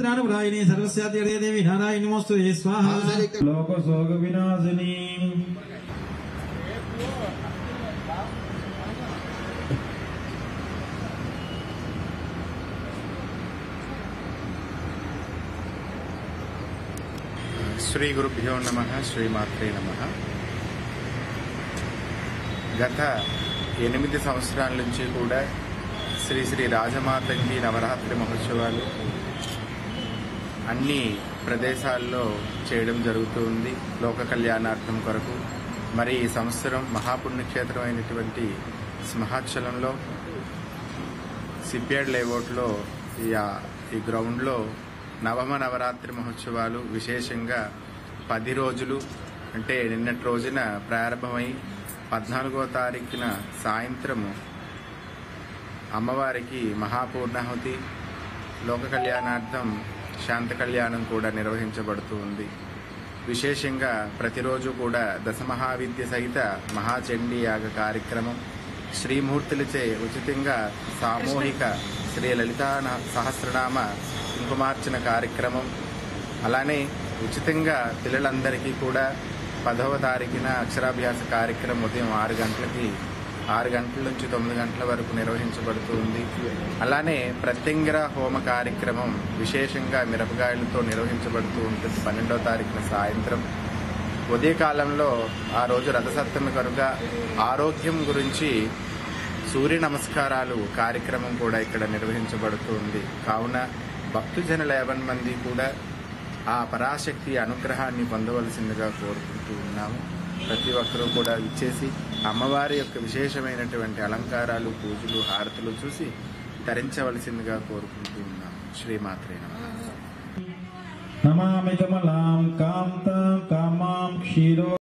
జ్ఞానప్రాయిని సర్వస్యాతి దేవి నారాయణ నమోస్తు స్వాహ లోక శోక వినాశిని శ్రీ గురుభ్యో నమ శ్రీమాత్రే నమ గత ఎనిమిది సంవత్సరాల నుంచి కూడా శ్రీ శ్రీ రాజమాతంగి నవరాత్రి మహోత్సవాలు అన్ని ప్రదేశాల్లో చేయడం జరుగుతుంది లోక కళ్యాణార్థం కొరకు మరి ఈ సంవత్సరం మహాపుణ్యక్షేత్రం అయినటువంటి సింహాచలంలో సిపియాడ్ లేఅవుట్లో ఈ ఆ- ఈ గ్రౌండ్లో నవమ నవరాత్రి మహోత్సవాలు విశేషంగా పది రోజులు అంటే నిన్నటి రోజున ప్రారంభమై పద్నాలుగో తారీఖున సాయంత్రము అమ్మవారికి మహాపూర్ణాహుతి లోక కళ్యాణార్థం శాంత కళ్యాణం కూడా నిర్వహించబడుతూ ఉంది విశేషంగా ప్రతిరోజు కూడా దశమహావిద్య సహిత మహాచండీ యాగ కార్యక్రమం శ్రీమూర్తులచే ఉచితంగా సామూహిక శ్రీ లలితా న- సహస్రనామ కుంకుమార్చన కార్యక్రమం అలానే ఉచితంగా పిల్లలందరికీ కూడా పదవ తారీఖున అక్షరాభ్యాస కార్యక్రమం ఉదయం ఆరు గంటలకి ఆరు గంటల నుంచి తొమ్మిది గంటల వరకు నిర్వహించబడుతుంది అలానే ప్రత్యంగిర హోమ కార్యక్రమం విశేషంగా మిరపకాయలతో నిర్వహించబడుతూ ఉంటుంది పన్నెండవ తారీఖున సాయంత్రం ఉదయకాలంలో ఆ రోజు రథసప్తమి కనుక ఆరోగ్యం గురించి సూర్య నమస్కారాలు కార్యక్రమం కూడా ఇక్కడ నిర్వహించబడుతుంది కావున భక్తుజనుల యాభై మంది కూడా ఆ పరాశక్తి అనుగ్రహాన్ని పొందవలసిందిగా కోరుకుంటూ ఉన్నాము ప్రతి ఒక్కరూ కూడా ఇచ్చేసి అమ్మవారి యొక్క విశేషమైనటువంటి అలంకారాలు పూజలు హారతులు చూసి ధరించవలసిందిగా కోరుకుంటూ ఉన్నాము శ్రీమాత్రే నమః నమామి కమలాం కాంతాం కామాం క్షీరో